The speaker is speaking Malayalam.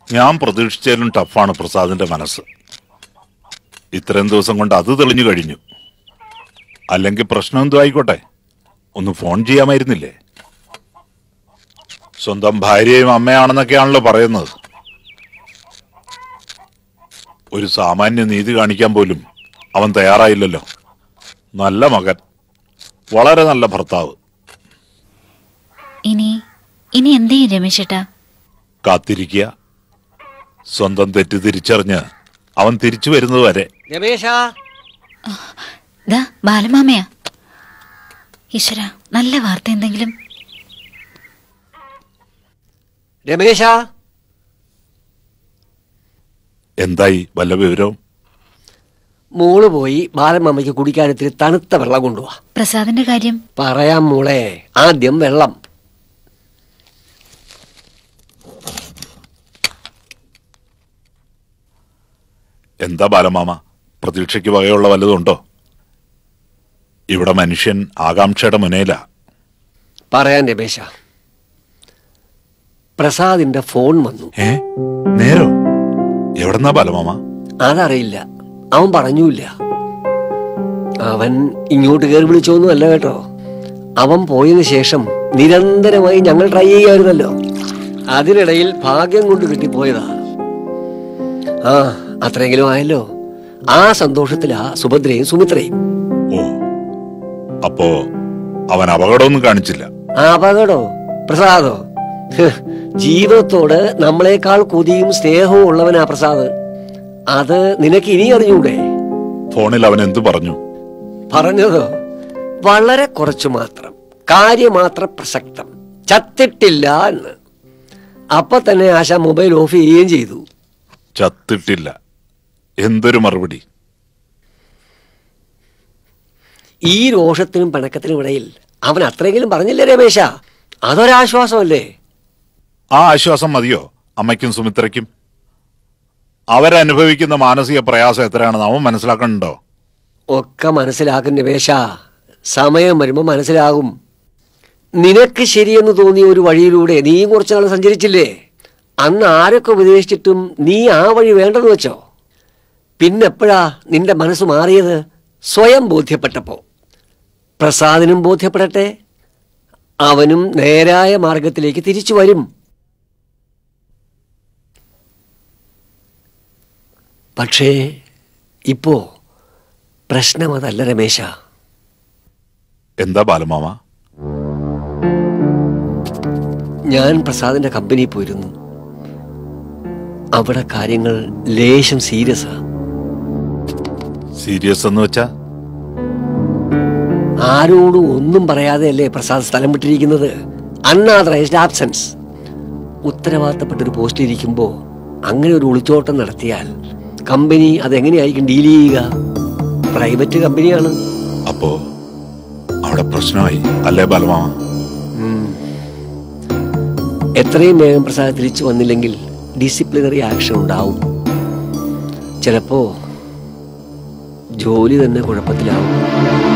ഞാൻ പ്രതീക്ഷിച്ചാലും ടഫാണ് പ്രസാദിന്റെ മനസ്സ് ഇത്രയും ദിവസം കൊണ്ട് അത് തെളിഞ്ഞു കഴിഞ്ഞു അല്ലെങ്കിൽ പ്രശ്നം എന്തോ ആയിക്കോട്ടെ ഒന്ന് ഫോൺ ചെയ്യാമായിരുന്നില്ലേ സ്വന്തം ഭാര്യയും അമ്മയാണെന്നൊക്കെയാണല്ലോ പറയുന്നത് ഒരു സാമാന്യ നീതി കാണിക്കാൻ പോലും അവൻ തയ്യാറായില്ലല്ലോ നല്ല മകൻ വളരെ നല്ല ഭർത്താവ് ഇനി ഇനി എന്ത് ചെയ്യും രമേശേട്ടാ കാത്തിരിക്കുക സ്വന്തം തെറ്റ് തിരിച്ചറിഞ്ഞ് അവൻ തിരിച്ചു വരുന്നത് വരെ രമേശ ദാ ബാലമാമയാ ഈശ്വര നല്ല വാർത്ത എന്തെങ്കിലും രമേശ എന്തായി വല്ല വിവരവും മോള് പോയി ബാലമ്മയ്ക്ക് കുടിക്കാൻ ഇത്തിരി തണുത്ത വെള്ളം കൊണ്ടുപോവാ പ്രസാദിന്റെ കാര്യം പറയാം മോളെ ആദ്യം വെള്ളം എന്താ ബാലമാമ പ്രതീക്ഷയ്ക്ക് വകയുള്ള വല്ലതുണ്ടോ ഇവിടെ മനുഷ്യൻ ആകാംക്ഷയുടെ മുനയിലാ പറയാൻ രമേശ പ്രസാദിന്റെ ഫോൺ വന്നു ഏ നേരോ എവിടെന്നാ ബാലമാമ അതറിയില്ല അവൻ പറഞ്ഞൂല്ല അവൻ ഇങ്ങോട്ട് കയറി വിളിച്ചോന്നും അല്ല കേട്ടോ അവൻ പോയതിനു ശേഷം നിരന്തരമായി ഞങ്ങൾ ട്രൈ ചെയ്യായിരുന്നല്ലോ അതിനിടയിൽ ഭാഗ്യം കൊണ്ട് കിട്ടിപ്പോയതാ ആ അത്രയെങ്കിലും ആയല്ലോ ആ സന്തോഷത്തിലാ സുഭദ്രയും സുമിത്രയും ഓ അപ്പോ അവൻ അപകടമൊന്നും കാണിച്ചില്ല അപകടോ പ്രസാദോ ഹ്, ജീവിതത്തോട് നമ്മളെക്കാൾ കൊതിയും സ്നേഹവും ഉള്ളവനാ പ്രസാദ് അത് നിനക്ക് ഇനി അറിഞ്ഞൂടെ ഫോണിൽ അവൻ എന്തു പറഞ്ഞു പറഞ്ഞതോ വളരെ കുറച്ചു മാത്രം കാര്യമാത്ര പ്രസക്തം ചത്തിട്ടില്ല എന്ന് അപ്പൊ തന്നെ ആശ മൊബൈൽ ഓഫ് ചെയ്യുകയും ചെയ്തു ചത്തിട്ടില്ല എന്തൊരു മറുപടി ഈ രോഷത്തിനും പിണക്കത്തിനും ഇടയിൽ അവൻ അത്രയെങ്കിലും പറഞ്ഞില്ലേ രമേശ അതൊരാശ്വാസമല്ലേ ആ ആശ്വാസം മതിയോ അമ്മയ്ക്കും സുമിത്രയ്ക്കും അവരനുഭവിക്കുന്ന മാനസിക പ്രയാസം എത്രയാണെന്ന് അവൻ മനസ്സിലാക്കണുണ്ടോ ഒക്കെ മനസ്സിലാക്കും രമേശ സമയം വരുമ്പോൾ മനസ്സിലാകും നിനക്ക് ശരിയെന്ന് തോന്നിയ ഒരു വഴിയിലൂടെ നീയും കുറച്ചു നാൾ സഞ്ചരിച്ചില്ലേ അന്ന് ആരൊക്കെ ഉപദേശിച്ചിട്ടും നീ ആ വഴി വേണ്ടെന്ന് വെച്ചോ പിന്നെപ്പോഴാ നിന്റെ മനസ്സ് മാറിയത് സ്വയം ബോധ്യപ്പെട്ടപ്പോ പ്രസാദിനും ബോധ്യപ്പെടട്ടെ അവനും നേരായ മാർഗത്തിലേക്ക് തിരിച്ചു വരും പക്ഷേ ഇപ്പോ പ്രശ്നം അതല്ല രമേശ എന്താ ബാലമാമ ഞാൻ പ്രസാദിന്റെ കമ്പനിയിൽ പോയിരുന്നു അവിടെ കാര്യങ്ങൾ ലേശം സീരിയസാ സീരിയസ് എന്ന് വെച്ചാ ആരോടും ഒന്നും പറയാതെയല്ലേ പ്രസാദ് സ്ഥലം വിട്ടിരിക്കുന്നത് അൺആതറൈസ്ഡ് ആബ്സെൻസ് ഉത്തരവാദിത്തപ്പെട്ടൊരു പോസ്റ്റിൽ ഇരിക്കുമ്പോൾ അങ്ങനെ ഒരു ഒളിച്ചോട്ടം നടത്തിയാൽ കമ്പനി അതെങ്ങനെയായിരിക്കും ഡീൽ ചെയ്യുക പ്രൈവറ്റ് കമ്പനിയാണ് അപ്പോ അവിടെ പ്രശ്നമായി അല്ലേ ബാലമാമ എത്രയും വേഗം പ്രസാദ് തിരിച്ചു വന്നില്ലെങ്കിൽ ഡിസിപ്ലിനറി ആക്ഷൻ ഉണ്ടാവും ചിലപ്പോ ജോലി തന്നെ കുഴപ്പത്തിലാവും